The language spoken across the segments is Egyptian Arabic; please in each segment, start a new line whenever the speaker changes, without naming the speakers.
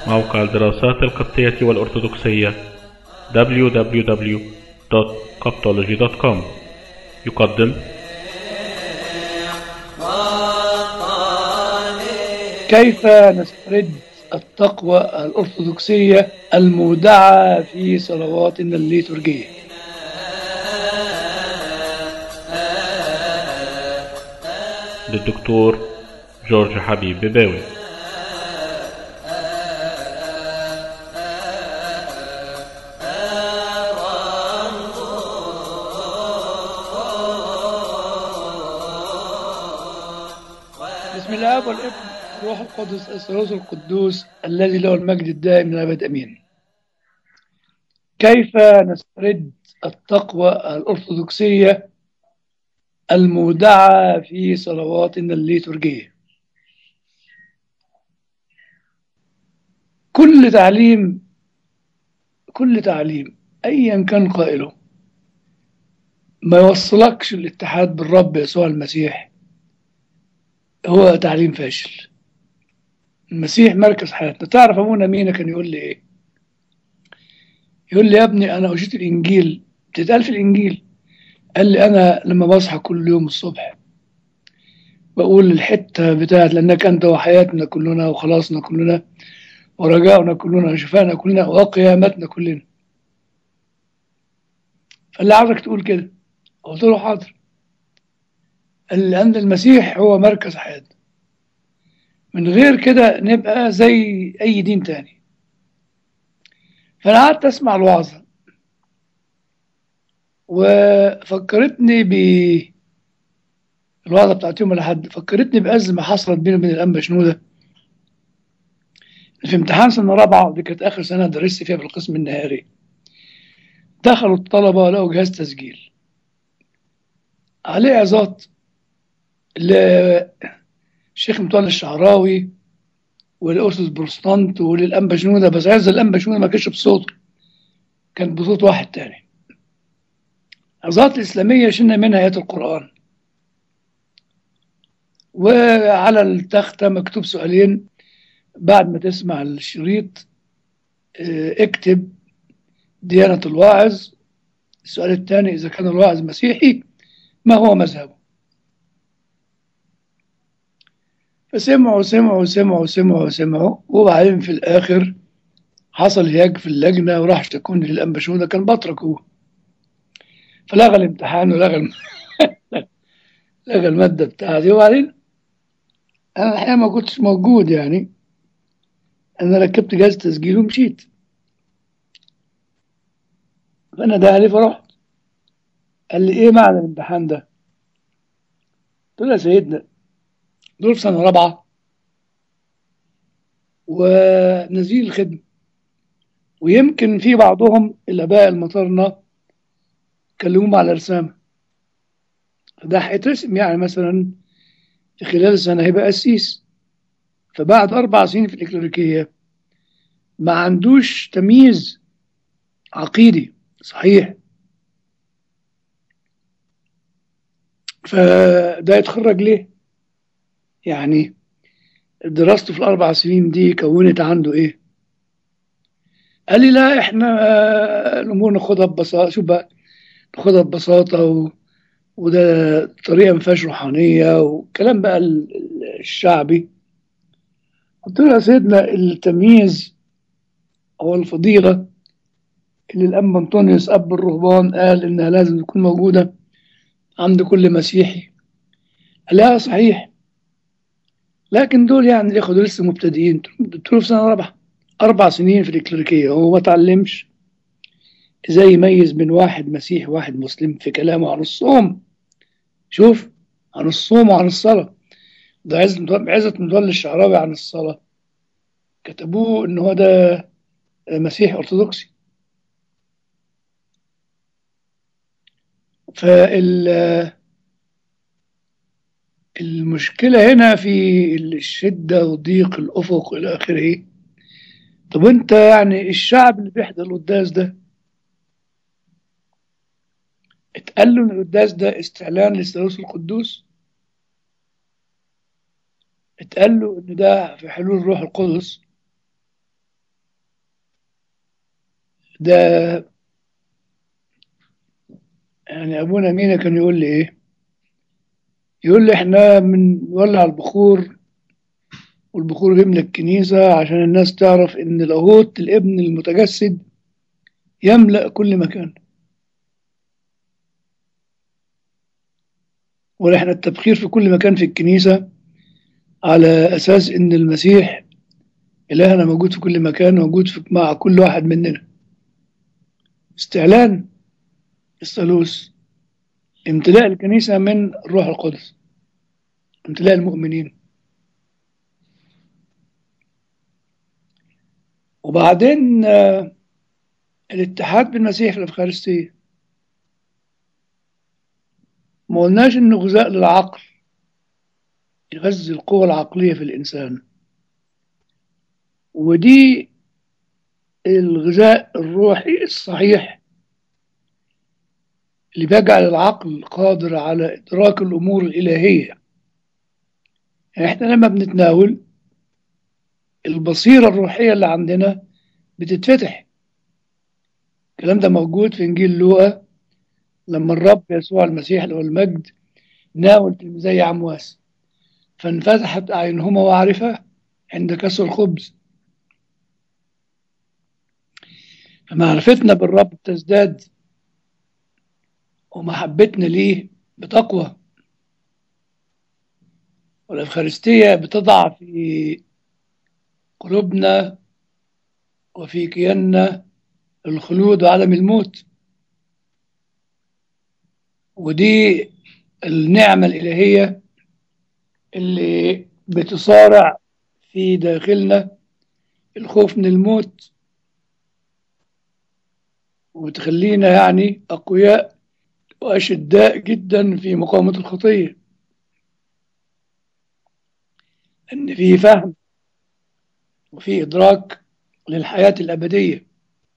موقع الدراسات القبطية والأرثوذكسية www.coptology.com يقدم
كيف نسترد التقوى الأرثوذكسية المودعة في صلواتنا الليتورجية
للدكتور جورج حبيب بباوي
بسم الله والابن روح القدس الثالوث القدوس الذي له المجد الدائم من الابد امين كيف نسترد التقوى الأرثوذكسية المودعة في صلواتنا الليتورجية كل تعليم كل تعليم أيا كان قائله ما يوصلكش الاتحاد بالرب يسوع المسيح هو تعليم فاشل المسيح مركز حياتنا تعرف ابونا مينا كان يقول لي ايه يقول لي يا ابني انا وجدت الانجيل بتتقال في الانجيل قال لي انا لما بصحى كل يوم الصبح بقول الحته بتاعت لانك انت وحياتنا كلنا وخلاصنا كلنا ورجاؤنا كلنا وشفانا كلنا وقيامتنا كلنا فاللي عاوزك تقول كده قلت له حاضر قال لي لان المسيح هو مركز حياتنا من غير كده نبقى زي اي دين تاني فانا قعدت اسمع الوعظه وفكرتني ب الوعظه بتاعت يوم الاحد فكرتني بازمه حصلت بيني وبين الانبا شنوده في امتحان سنه رابعه دي كانت اخر سنه درست فيها في القسم النهاري دخلوا الطلبه لقوا جهاز تسجيل عليه عظات للشيخ متولي الشعراوي والأسس بروستانت وللأنبا شنودة بس عز الأنبا شنودة ما كانش بصوته كان بصوت واحد تاني عظات الإسلامية شلنا منها آيات القرآن وعلى التختة مكتوب سؤالين بعد ما تسمع الشريط اه، اكتب ديانة الواعظ السؤال الثاني إذا كان الواعظ مسيحي ما هو مذهبه فسمعوا سمعوا سمعوا سمعوا سمعوا وبعدين في الآخر حصل هياج في اللجنة وراح اشتكوني للأنبا شنودة كان بطرك هو فلغى الامتحان ولغى الم... لغى المادة بتاعتي وبعدين أنا الحقيقة ما كنتش موجود يعني أنا ركبت جهاز تسجيل ومشيت فأنا ده عليه فرحت قال لي إيه معنى الامتحان ده؟ قلت له يا سيدنا دول في سنة رابعة ونازلين الخدمة ويمكن في بعضهم الآباء المطرنة كلموهم على رسامة فده هيترسم يعني مثلا في خلال سنة هيبقى قسيس فبعد أربع سنين في الإكليريكية ما عندوش تمييز عقيدي صحيح فده يتخرج ليه؟ يعني دراسته في الأربع سنين دي كونت عنده إيه؟ قال لي لا إحنا آه، الأمور ناخدها ببساطة شوف بقى ناخدها ببساطة و... وده طريقة ما فيهاش روحانية والكلام بقى ال- ال- الشعبي قلت له يا سيدنا التمييز أو الفضيلة اللي الأنبا أنطونيوس أب الرهبان قال إنها لازم تكون موجودة عند كل مسيحي قال لا صحيح لكن دول يعني الإخوة دول لسه مبتدئين قلت له في سنة رابعة أربع سنين في الإكليريكية هو ما اتعلمش إزاي يميز بين واحد مسيحي وواحد مسلم في كلامه عن الصوم شوف عن الصوم وعن الصلاة ده عزة عزة متولي الشعراوي عن الصلاة كتبوه إن هو ده مسيحي أرثوذكسي فال المشكلة هنا في الشدة وضيق الأفق إلى آخره طب أنت يعني الشعب اللي بيحضر القداس ده اتقال له إن القداس ده استعلان للثالوث القدوس اتقال له إن ده في حلول الروح القدس ده يعني ابونا مينا كان يقول لي ايه يقول لي احنا بنولع البخور والبخور يملى الكنيسة عشان الناس تعرف ان لاهوت الابن المتجسد يملأ كل مكان ونحن التبخير في كل مكان في الكنيسة على أساس إن المسيح إلهنا موجود في كل مكان موجود في مع كل واحد مننا استعلان الثالوث امتلاء الكنيسة من الروح القدس امتلاء المؤمنين وبعدين آه، الاتحاد بالمسيح في الأفخارستية ما قلناش إنه غذاء للعقل يغذي القوة العقلية في الإنسان ودي الغذاء الروحي الصحيح اللي بيجعل العقل قادر على إدراك الأمور الإلهية يعني إحنا لما بنتناول البصيرة الروحية اللي عندنا بتتفتح الكلام ده موجود في إنجيل لوقا لما الرب يسوع المسيح له المجد ناول تلميذي عمواس فانفتحت أعينهما وعرفا عند كسر الخبز فمعرفتنا بالرب تزداد ومحبتنا ليه بتقوى والأفخارستية بتضع في قلوبنا وفي كياننا الخلود وعدم الموت ودي النعمة الإلهية اللي بتصارع في داخلنا الخوف من الموت وتخلينا يعني أقوياء وأشداء جدا في مقاومة الخطية إن في فهم وفي إدراك للحياة الأبدية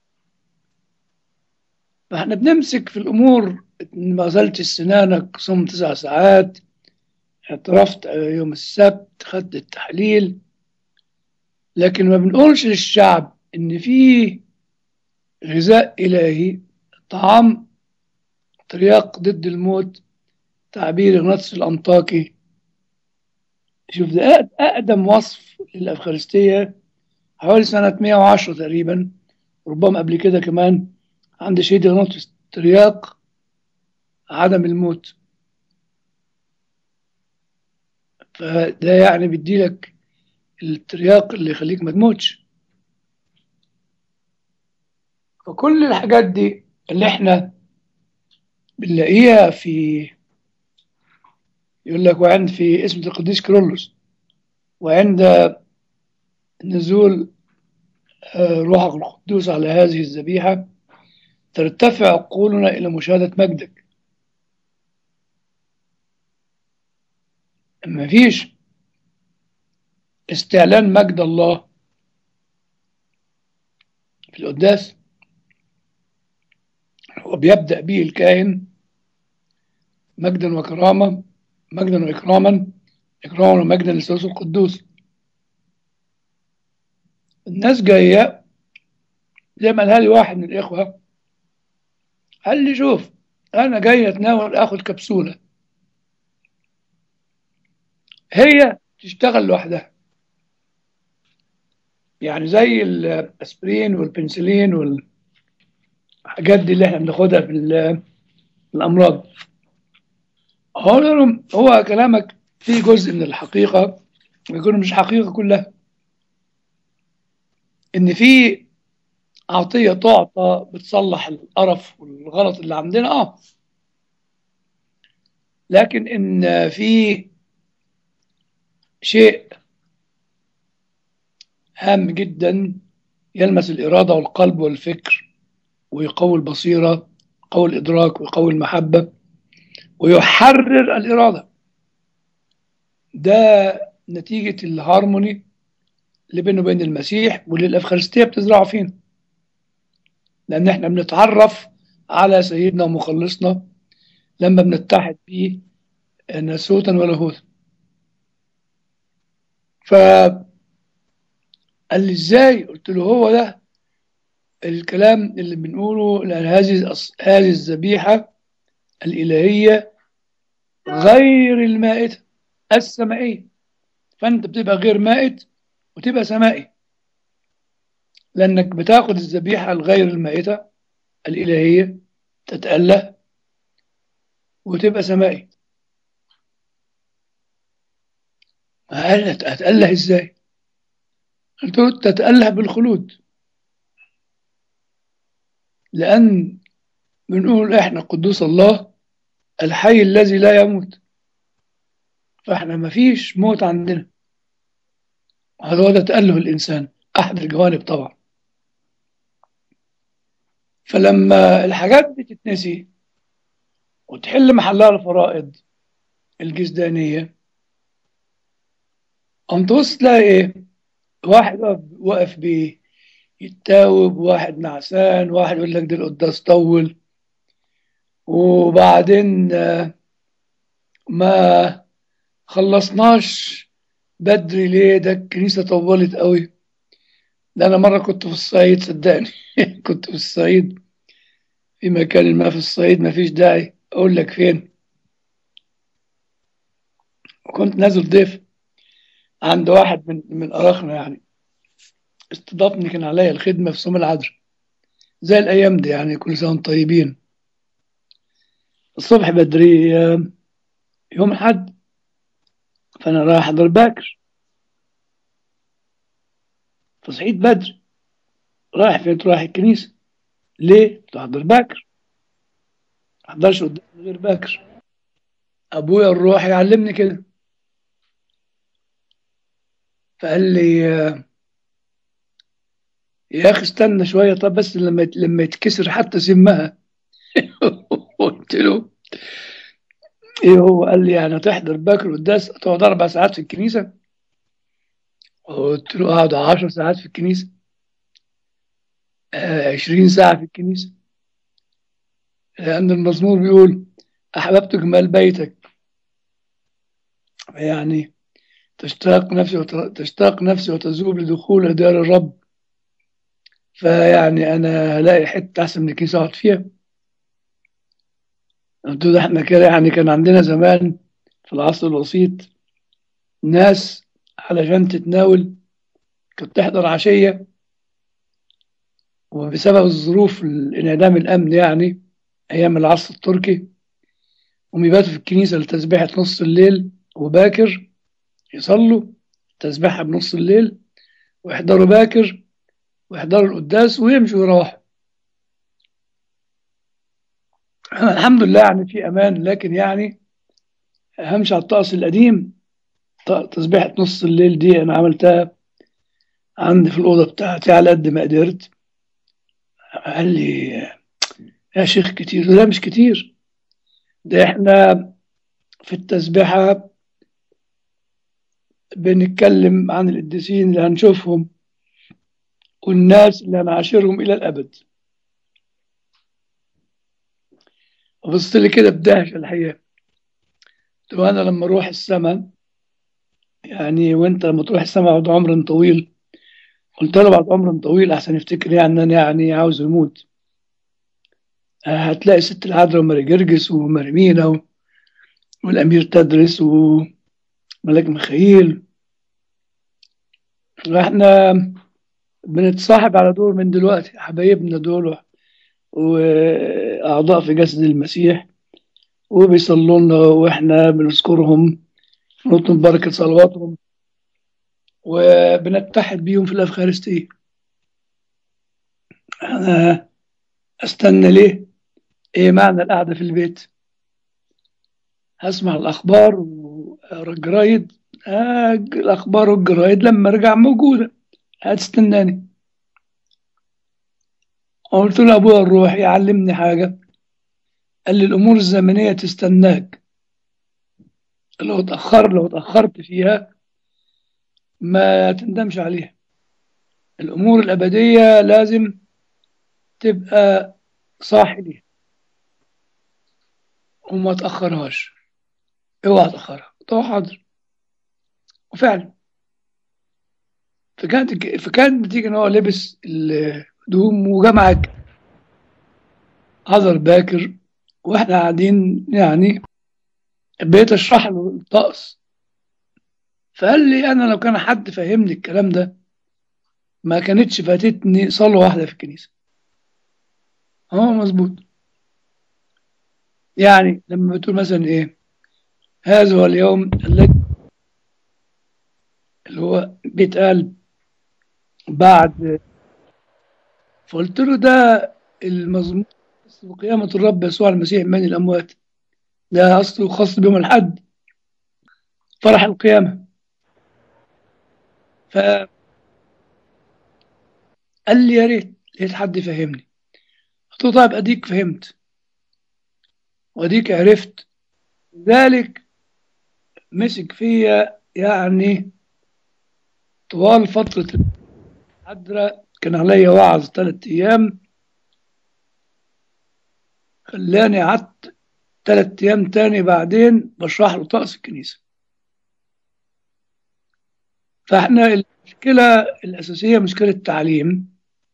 فإحنا بنمسك في الأمور ما غسلتش سنانك صمت تسع ساعات اعترفت يوم السبت خدت التحليل لكن ما بنقولش للشعب إن في غذاء إلهي طعام ترياق ضد الموت تعبير غناطس الأنطاكي شوف ده أقدم وصف للأفخارستية حوالي سنة 110 تقريبا ربما قبل كده كمان عند شهيد غناطس ترياق عدم الموت فده يعني بيديلك الترياق اللي يخليك ما تموتش فكل الحاجات دي اللي احنا بنلاقيها في يقول لك وعند في اسم القديس كيرلس وعند نزول روحك القدوس على هذه الذبيحة ترتفع عقولنا إلى مشاهدة مجدك ما فيش استعلان مجد الله في القداس هو بيبدأ به الكاهن مجدا وكرامة مجدا وإكراما إكراما ومجدا للثالوث القدوس الناس جاية زي ما قالها لي واحد من الإخوة قال لي شوف أنا جاي أتناول آخد كبسولة هي تشتغل لوحدها يعني زي الأسبرين والبنسلين والحاجات دي اللي احنا بناخدها في الأمراض هو هو كلامك فيه جزء من الحقيقة ويكون مش حقيقة كلها إن في عطية تعطى بتصلح القرف والغلط اللي عندنا اه لكن إن في شيء هام جدا يلمس الإرادة والقلب والفكر ويقوي البصيرة يقوي الإدراك ويقوي المحبة ويحرر الإرادة ده نتيجة الهارموني اللي بينه وبين المسيح واللي الأفخارستية بتزرعه فينا لأن احنا بنتعرف على سيدنا ومخلصنا لما بنتحد بيه ناسوتا ولاهوتا ف قال لي ازاي قلت له هو ده الكلام اللي بنقوله لأن هذه الأص- هذه الذبيحة الإلهية غير المائتة السمائية فأنت بتبقى غير مائت وتبقى سمائي لأنك بتاخد الذبيحة الغير المائتة الإلهية تتأله وتبقى سمائي قال هتأله ازاي؟ قلت له تتأله بالخلود لأن بنقول احنا قدوس الله الحي الذي لا يموت فاحنا ما فيش موت عندنا هذا هو ده تأله الإنسان أحد الجوانب طبعا فلما الحاجات دي تتنسي وتحل محلها الفرائض الجسدانية قمت تبص تلاقي ايه واحد واقف- واقف بيه يتاوب واحد نعسان واحد يقول لك ده القداس طول وبعدين آه، ما خلصناش بدري ليه ده الكنيسة طولت قوي ده أنا مرة كنت في الصعيد صدقني كنت في الصعيد في مكان ما في الصعيد ما فيش داعي أقول لك فين وكنت نازل ضيف عند واحد من من أراخنا يعني استضافني كان عليا الخدمة في سوم العذراء زي الأيام دي يعني كل سنة وانتم طيبين الصبح بدري آه، يوم الأحد فأنا رايح أحضر باكر فصحيت بدري رايح فين رايح الكنيسة ليه؟ تحضر باكر ما أحضرش قدام غير باكر أبويا الروح يعلمني كده فقال لي آه، يا أخي استنى شوية طب بس لما يت- لما يتكسر حتى سمها قلت له ايه هو قال لي يعني هتحضر باكر قداس تقعد اربع ساعات في الكنيسه قلت له اقعد عشر ساعات في الكنيسه آه، عشرين ساعه في الكنيسه لان المزمور بيقول احببت جمال بيتك يعني تشتاق نفسي وت... تشتاق نفسي وتذوب لدخول دار الرب فيعني انا هلاقي حته احسن من الكنيسه اقعد فيها قلت له ده احنا كده يعني كان عندنا زمان في العصر الوسيط ناس علشان تتناول كانت تحضر عشية وبسبب الظروف الانعدام الأمن يعني أيام العصر التركي هم يباتوا في الكنيسة لتسبيحة نص الليل وباكر يصلوا تسبيحة بنص الليل ويحضروا باكر ويحضروا القداس ويمشوا ويروحوا الحمد لله يعني في أمان لكن يعني همشي على الطقس القديم ط- تسبيحة نص الليل دي أنا عملتها عندي في الأوضة بتاعتي على قد ما قدرت قال لي يا شيخ كتير لا مش كتير ده احنا في التسبيحة بنتكلم عن القديسين اللي هنشوفهم والناس اللي هنعاشرهم إلى الأبد وبصت لي كده بدهشة الحقيقة قلت له أنا لما أروح السماء يعني وأنت لما تروح السماء بعد عمر طويل قلت له بعد عمر طويل أحسن يفتكر يعني إن أنا يعني عاوز أموت هتلاقي ست العذراء وماري جرجس وماري و... والأمير تدرس وملاك ميخائيل احنا بنتصاحب على دول من دلوقتي حبايبنا دول وأعضاء في جسد المسيح وبيصلوا لنا واحنا بنذكرهم نطلب بركة صلواتهم وبنتحد بيهم في الأفخارستية أنا أستنى ليه؟ إيه معنى القعدة في البيت؟ هسمع الأخبار وأقرا الجرايد آه الأخبار والجرايد لما أرجع موجودة هتستناني قلت له أبويا الروح يعلمني حاجة قال لي الأمور الزمنية تستناك لو اتأخر لو اتأخرت فيها ما تندمش عليها الأمور الأبدية لازم تبقى صاحي ليها وما تأخرهاش اوعى تأخرها قلت له حاضر وفعلا فكانت فكانت نتيجة إن هو لبس مخدوم وجمعك حضر باكر واحنا قاعدين يعني بقيت اشرح له الطقس فقال لي انا لو كان حد فهمني الكلام ده ما كانتش فاتتني صلوه واحده في الكنيسه اه مظبوط يعني لما بتقول مثلا ايه هذا هو اليوم الذي اللي هو بيتقال بعد فقلت له ده المضمون قيامة الرب يسوع المسيح من الأموات ده أصله خاص بيوم الحد فرح القيامة ف قال لي يا ريت لقيت حد يفهمني قلت له طيب أديك فهمت وأديك عرفت ذلك مسك فيا يعني طوال فترة الحضرة كان عليا وعظ ثلاث أيام خلاني قعدت ثلاث أيام تاني بعدين بشرح له طقس الكنيسة فاحنا المشكلة الأساسية مشكلة تعليم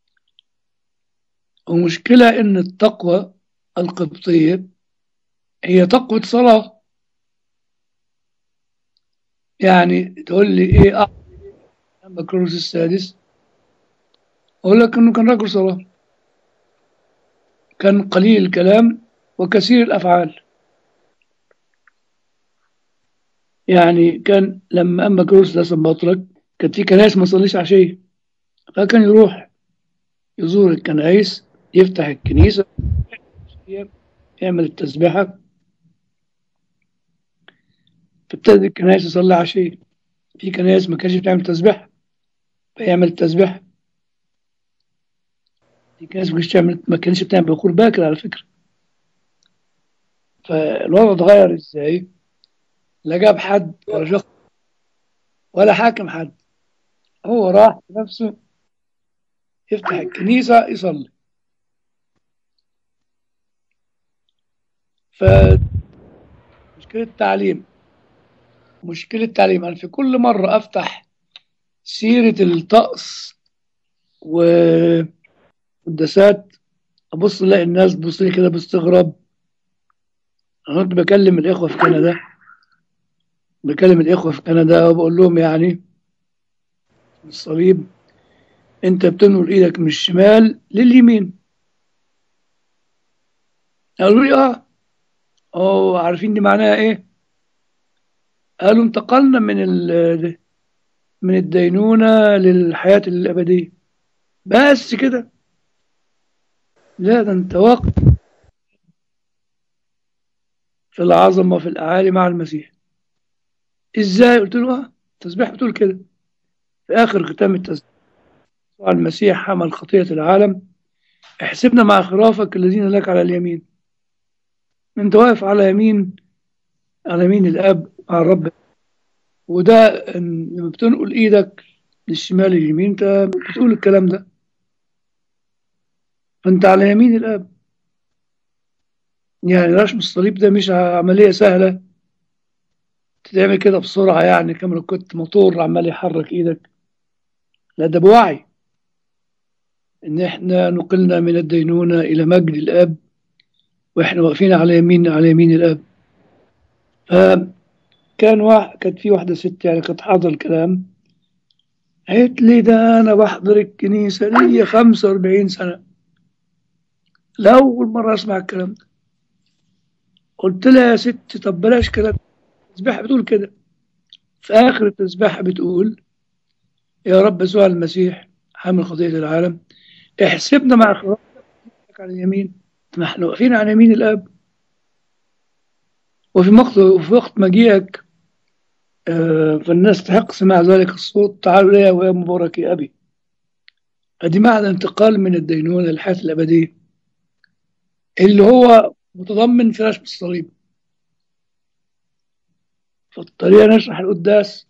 ومشكلة إن التقوى القبطية هي تقوى صلاة يعني تقول لي إيه أعمل بكروس السادس أقول لك إنه كان رجل صلاة كان قليل الكلام وكثير الأفعال يعني كان لما أما كروس لسه بطرك كانت في كنائس ما تصليش عشية فكان يروح يزور الكنائس يفتح الكنيسة يعمل التسبيحة فابتدى الكنائس يصلي عشية في كنائس ما كانش بتعمل تسبيح فيعمل التسبيح في كنائس ما كانش بتعمل ما كانش بتعمل بخور باكر على فكرة فالوضع اتغير ازاي؟ لا جاب حد ولا شخص ولا حاكم حد هو راح بنفسه يفتح الكنيسة يصلي فمشكلة التعليم مشكلة التعليم أنا في كل مرة أفتح سيرة الطقس والقداسات أبص ألاقي الناس تبص لي كده باستغراب أنا كنت بكلم الإخوة في كندا بكلم الإخوة في كندا وبقول لهم يعني الصليب أنت بتنقل إيدك من الشمال لليمين قالوا لي آه أه عارفين دي معناها إيه؟ قالوا انتقلنا من ال من الدينونة للحياة الأبدية بس كده لا ده انت واقف في العظمة في الأعالي مع المسيح ازاي قلت له اه التسبيح بتقول كده في آخر ختام التسبيح المسيح حمل خطية العالم احسبنا مع خرافك الذين لك على اليمين انت واقف على يمين على يمين الاب مع الرب وده لما بتنقل ايدك للشمال اليمين انت بتقول الكلام ده فانت على يمين الاب يعني رشم الصليب ده مش عملية سهلة تتعمل كده بسرعة يعني كما لو كنت موتور عمال يحرك ايدك لا ده بوعي ان احنا نقلنا من الدينونة الى مجد الاب واحنا واقفين على يمين على يمين الاب فكان واحد كانت في واحدة ست يعني كانت حاضر الكلام قالت لي ده انا بحضر الكنيسة ليا 45 سنة لأول مرة اسمع الكلام ده قلت لها يا ست طب بلاش كلام التسبيحة بتقول كده في آخر التسبيحة بتقول يا رب يسوع المسيح حامل خطية العالم احسبنا مع خرافك على اليمين ما احنا واقفين على يمين الاب وفي وقت وفي وقت مجيئك آه فالناس تحق سماع ذلك الصوت تعالوا لي ويا مبارك يا ابي ادي معنى انتقال من الدينونة للحياة الأبدية اللي هو متضمن في رسم الصليب فالطريقة نشرح القداس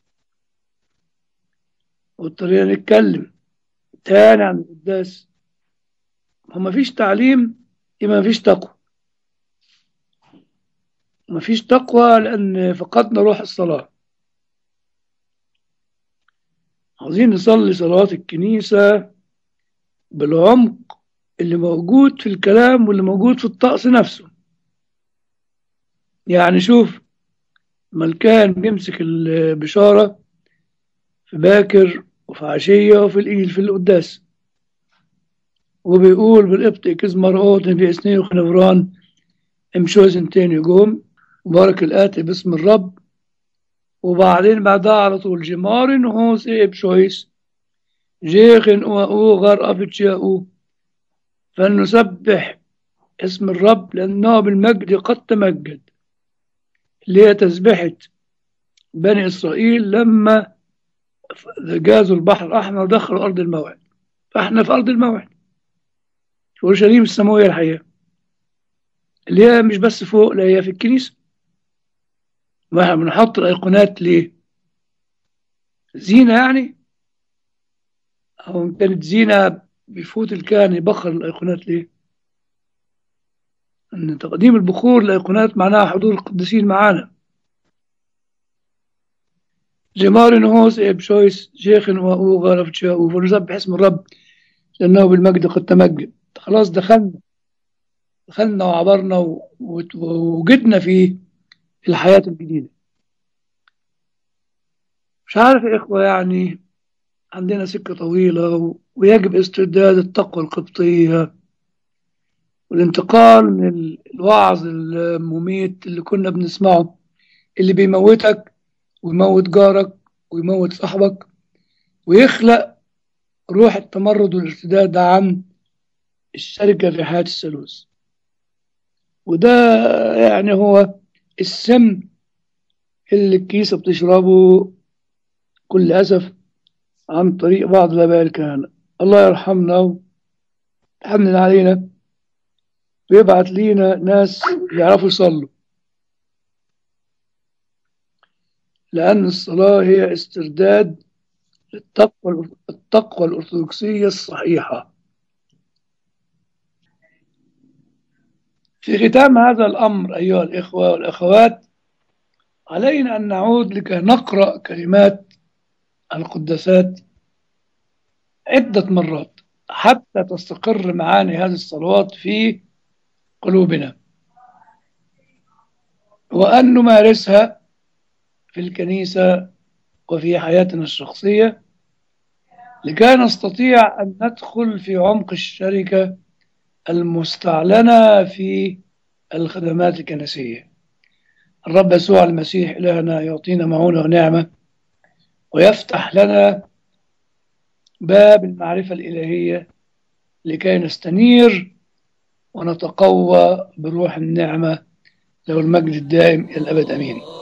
والطريقة نتكلم تاني عن القداس هو مفيش تعليم يبقى مفيش تقوى مفيش تقوى لأن فقدنا روح الصلاة عاوزين نصلي صلوات الكنيسة بالعمق اللي موجود في الكلام واللي موجود في الطقس نفسه يعني شوف ملكان بيمسك البشارة في باكر وفي عشية وفي الإيل في القداس وبيقول بالقبط كز مرقوط في اثنين وخنفران امشوا زنتين يقوم وبارك الآتي باسم الرب وبعدين بعدها على طول جمار هوس إيه بشويس جيخن أو غر أفتشاء فلنسبح اسم الرب لأنه بالمجد قد تمجد اللي هي تسبحة بني إسرائيل لما جازوا البحر الأحمر دخلوا أرض الموعد فإحنا في أرض الموعد في أورشليم السماوية الحقيقة اللي هي مش بس فوق لا هي في الكنيسة ما احنا بنحط الأيقونات ليه؟ زينة يعني أو إن كانت زينة بيفوت الكاهن يبخر الأيقونات ليه؟ أن تقديم البخور للأيقونات معناها حضور القديسين معانا جمار نهوس إب شويس شيخ وأوغا رفتشاء فنسبح اسم الرب لأنه بالمجد قد تمجد خلاص دخلنا دخلنا وعبرنا ووجدنا في الحياة الجديدة مش عارف يا إخوة يعني عندنا سكة طويلة ويجب استرداد التقوى القبطية والانتقال من الوعظ المميت اللي كنا بنسمعه اللي بيموتك ويموت جارك ويموت صاحبك ويخلق روح التمرد والارتداد عن الشركة في حياة الثالوث وده يعني هو السم اللي الكيسة بتشربه كل أسف عن طريق بعض الآباء الكهنة الله يرحمنا ويحمل علينا ويبعت لينا ناس يعرفوا يصلوا لأن الصلاة هي استرداد التقوى التقوى الأرثوذكسية الصحيحة في ختام هذا الأمر أيها الإخوة والأخوات علينا أن نعود لكي نقرأ كلمات القداسات عدة مرات حتى تستقر معاني هذه الصلوات في قلوبنا وأن نمارسها في الكنيسة وفي حياتنا الشخصية لكي نستطيع أن ندخل في عمق الشركة المستعلنة في الخدمات الكنسية الرب يسوع المسيح إلهنا يعطينا معونة ونعمة ويفتح لنا باب المعرفة الإلهية لكي نستنير ونتقوى بروح النعمة له المجد الدائم إلى الأبد أمين